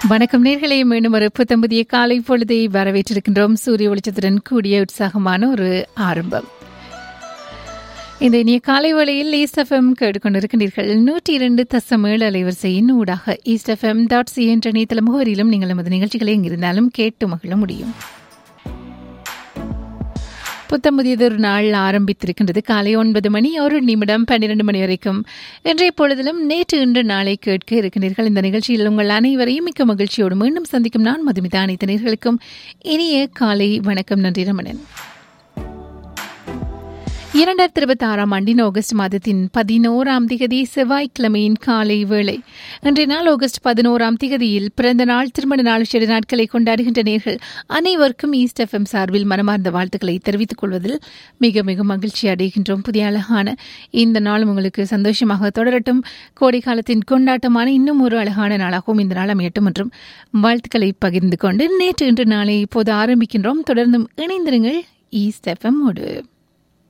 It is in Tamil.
வணக்கம் நேர்களே மீண்டும் ஒரு புத்தம்புதிய காலை பொழுதை வரவேற்றிருக்கின்றோம் சூரிய வெளிச்சத்துடன் கூடிய உற்சாகமான ஒரு ஆரம்பம் இந்த இனிய காலை வேளையில் ஈஸ்ட் எஃப்எம் கேட்டுக்கொண்டிருக்கின்றீர்கள் நூற்றி இரண்டு தசம் ஏழு அலைவரிசையின் ஊடாக ஈஸ்ட் எஃப்எம் டாட் சி என்ற இணையதள முகவரியிலும் நீங்கள் நமது நிகழ்ச்சிகளை எங்கிருந்தாலும் கேட்டு மகிழ முடியும் புத்தமுதியதொரு நாள் ஆரம்பித்திருக்கின்றது காலை ஒன்பது மணி ஒரு நிமிடம் பன்னிரண்டு மணி வரைக்கும் இன்றைய பொழுதிலும் நேற்று இன்று நாளை கேட்க இருக்கின்றீர்கள் இந்த நிகழ்ச்சியில் உங்கள் அனைவரையும் மிக்க மகிழ்ச்சியோடு மீண்டும் சந்திக்கும் நான் மதுமிதா அனைத்து நேர்களுக்கும் இனிய காலை வணக்கம் நன்றி ரமணன் இரண்டாயிரத்தி இருபத்தி ஆறாம் ஆண்டின் ஆகஸ்ட் மாதத்தின் பதினோராம் திகதி செவ்வாய்க்கிழமையின் காலை வேளை இன்றைய நாள் ஆகஸ்ட் பதினோராம் திகதியில் பிறந்த நாள் திருமண நாள் சிறு நாட்களை கொண்டாடுகின்ற நேர்கள் அனைவருக்கும் ஈஸ்ட் எஃப்எம் சார்பில் மனமார்ந்த வாழ்த்துக்களை தெரிவித்துக் கொள்வதில் மிக மிக மகிழ்ச்சி அடைகின்றோம் புதிய அழகான இந்த நாளும் உங்களுக்கு சந்தோஷமாக தொடரட்டும் கோடை காலத்தின் கொண்டாட்டமான இன்னும் ஒரு அழகான நாளாகவும் இந்த நாள் அமையட்டும் என்றும் வாழ்த்துக்களை பகிர்ந்து கொண்டு நேற்று இன்று நாளை இப்போது ஆரம்பிக்கின்றோம் தொடர்ந்தும் இணைந்திருங்கள் ஈஸ்ட் எஃப்எம் ஓடு